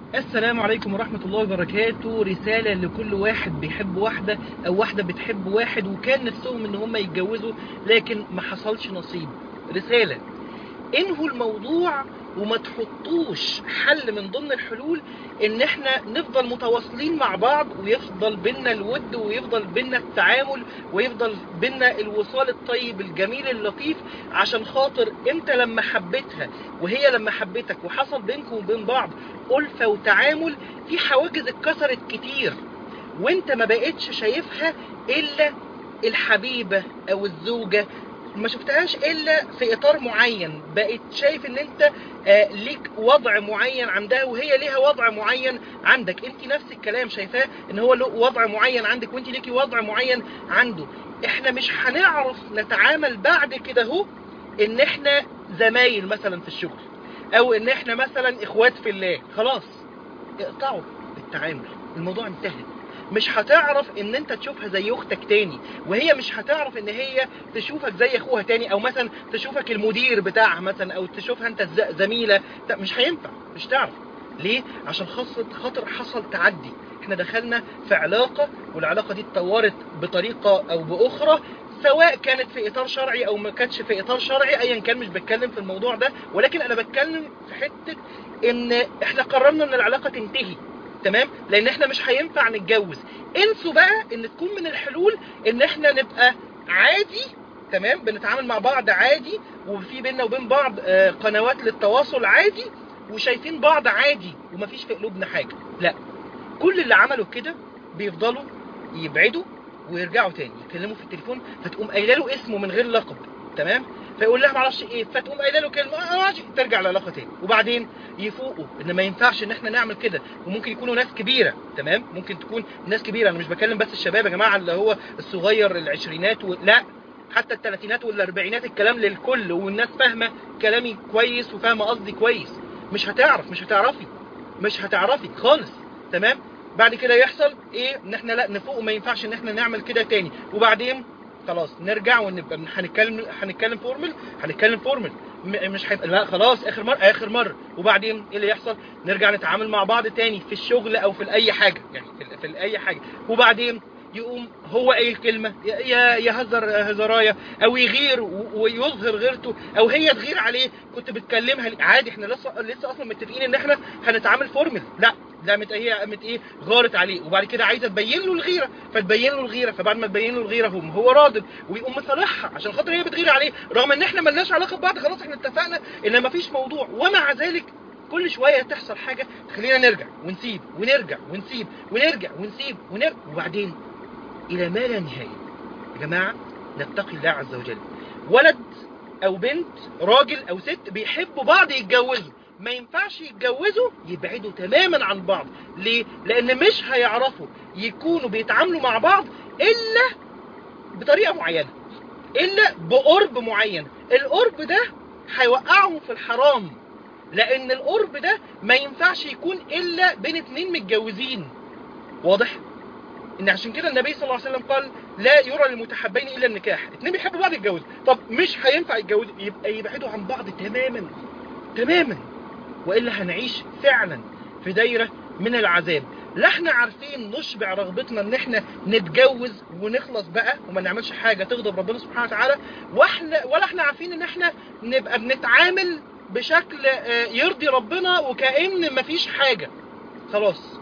السلام عليكم ورحمة الله وبركاته رسالة لكل واحد بيحب واحدة أو واحدة بتحب واحد وكان نفسهم إن هم يتجوزوا لكن ما حصلش نصيب رسالة انهوا الموضوع وما تحطوش حل من ضمن الحلول ان احنا نفضل متواصلين مع بعض ويفضل بينا الود ويفضل بينا التعامل ويفضل بينا الوصال الطيب الجميل اللطيف عشان خاطر انت لما حبيتها وهي لما حبيتك وحصل بينكم وبين بعض ألفة وتعامل في حواجز اتكسرت كتير وانت ما بقتش شايفها الا الحبيبة او الزوجة ما شفتهاش الا في اطار معين بقيت شايف ان انت آه ليك وضع معين عندها وهي ليها وضع معين عندك انت نفس الكلام شايفاه ان هو له وضع معين عندك وانت ليكي وضع معين عنده احنا مش هنعرف نتعامل بعد كده اهو ان احنا زمايل مثلا في الشغل او ان احنا مثلا اخوات في الله خلاص اقطعوا التعامل الموضوع انتهى مش هتعرف ان انت تشوفها زي اختك تاني وهي مش هتعرف ان هي تشوفك زي اخوها تاني او مثلا تشوفك المدير بتاعها مثلا او تشوفها انت الز- زميلة لا، مش هينفع مش تعرف ليه عشان خاصة خاطر حصل تعدي احنا دخلنا في علاقة والعلاقة دي اتطورت بطريقة او باخرى سواء كانت في اطار شرعي او ما كانتش في اطار شرعي ايا كان مش بتكلم في الموضوع ده ولكن انا بتكلم في حتة ان احنا قررنا ان العلاقة تنتهي تمام لان احنا مش هينفع نتجوز انسوا بقى ان تكون من الحلول ان احنا نبقى عادي تمام بنتعامل مع بعض عادي وفي بيننا وبين بعض آه، قنوات للتواصل عادي وشايفين بعض عادي ومفيش في قلوبنا حاجة لا كل اللي عملوا كده بيفضلوا يبعدوا ويرجعوا تاني يكلموا في التليفون فتقوم قايله له اسمه من غير لقب تمام فيقول لها معرفش ايه فتقوم قايله له كلمه آه، معرفش إيه، ترجع العلاقه تاني وبعدين يفوقوا ان ما ينفعش ان احنا نعمل كده وممكن يكونوا ناس كبيره تمام ممكن تكون ناس كبيره انا مش بكلم بس الشباب يا جماعه اللي هو الصغير العشرينات و... لا حتى الثلاثينات والاربعينات الكلام للكل والناس فاهمه كلامي كويس وفاهمه قصدي كويس مش هتعرف مش هتعرفي مش هتعرفي خالص تمام بعد كده يحصل ايه ان احنا لا نفوق وما ينفعش ان احنا نعمل كده تاني وبعدين خلاص نرجع ونبقى هنتكلم هنتكلم فورمال هنتكلم فورمال م- مش هيبقى لا خلاص اخر مره اخر مره وبعدين ايه اللي يحصل نرجع نتعامل مع بعض تاني في الشغل او في اي حاجه يعني في, ال- في اي حاجه وبعدين يقوم هو اي الكلمه يا- يا يهزر هزرايا او يغير و- ويظهر غيرته او هي تغير عليه كنت بتكلمها ليه؟ عادي احنا لسه لسه اصلا متفقين ان احنا هنتعامل فورمال لا لا مت هي قامت ايه غارت عليه وبعد كده عايزه تبين له الغيره فتبين له الغيره فبعد ما تبين له الغيره هم هو راضي ويقوم مصالحها عشان خاطر هي بتغير عليه رغم ان احنا ملناش علاقه ببعض خلاص احنا اتفقنا ان مفيش موضوع ومع ذلك كل شويه تحصل حاجه تخلينا نرجع ونسيب ونرجع ونسيب ونرجع ونسيب ونرجع وبعدين الى ما لا نهايه يا جماعه نتقي الله عز وجل ولد او بنت راجل او ست بيحبوا بعض يتجوزوا ما ينفعش يتجوزوا يبعدوا تماما عن بعض ليه لان مش هيعرفوا يكونوا بيتعاملوا مع بعض الا بطريقه معينه الا بقرب معين القرب ده هيوقعهم في الحرام لان القرب ده ما ينفعش يكون الا بين اتنين متجوزين واضح ان عشان كده النبي صلى الله عليه وسلم قال لا يرى للمتحبين الا النكاح اتنين بيحبوا بعض يتجوزوا طب مش هينفع يتجوزوا يبقى يبعدوا عن بعض تماما تماما والا هنعيش فعلا في دايره من العذاب لا احنا عارفين نشبع رغبتنا ان احنا نتجوز ونخلص بقى وما نعملش حاجه تغضب ربنا سبحانه وتعالى واحنا ولا احنا عارفين ان احنا نبقى بنتعامل بشكل آه، يرضي ربنا وكأن مفيش حاجه خلاص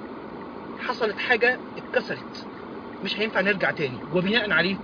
حصلت حاجه اتكسرت مش هينفع نرجع تاني وبناء عليه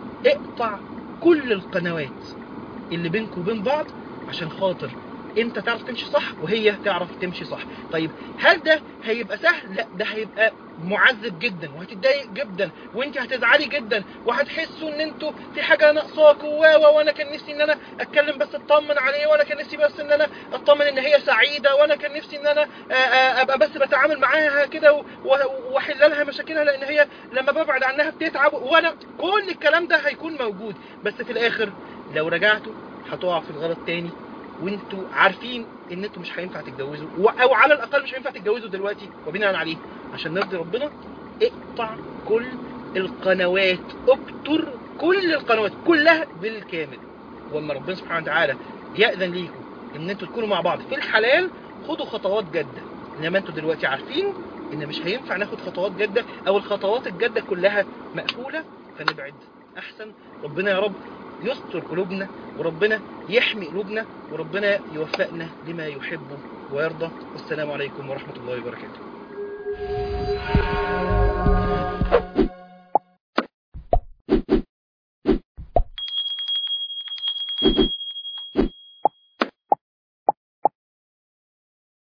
اقطع كل القنوات اللي بينك وبين بعض عشان خاطر انت تعرف تمشي صح وهي تعرف تمشي صح طيب هل ده هيبقى سهل لا ده هيبقى معذب جدا وهتتضايق جدا وانت هتزعلي جدا وهتحسوا ان انتوا في حاجه ناقصاكوا و و- وانا كان نفسي ان انا اتكلم بس اطمن عليه وانا كان نفسي بس ان انا اطمن ان هي سعيده وانا كان نفسي ان انا آه، آه، ابقى بس بتعامل معاها كده و- و- واحل لها مشاكلها لان هي لما ببعد عنها بتتعب وانا كل الكلام ده هيكون موجود بس في الاخر لو رجعتوا هتقعوا في الغلط تاني وانتوا عارفين ان انتوا مش هينفع تتجوزوا و- او على الاقل مش هينفع تتجوزوا دلوقتي وبناء عليه عشان نرضي ربنا اقطع كل القنوات ابتر كل القنوات كلها بالكامل واما ربنا سبحانه وتعالى يأذن ليكم ان انتوا تكونوا مع بعض في الحلال خدوا خطوات جادة انما انتوا دلوقتي عارفين ان مش هينفع ناخد خطوات جاده او الخطوات الجاده كلها مقفوله فنبعد احسن ربنا يا رب يستر قلوبنا وربنا يحمي قلوبنا وربنا يوفقنا لما يحب ويرضى والسلام عليكم ورحمه الله وبركاته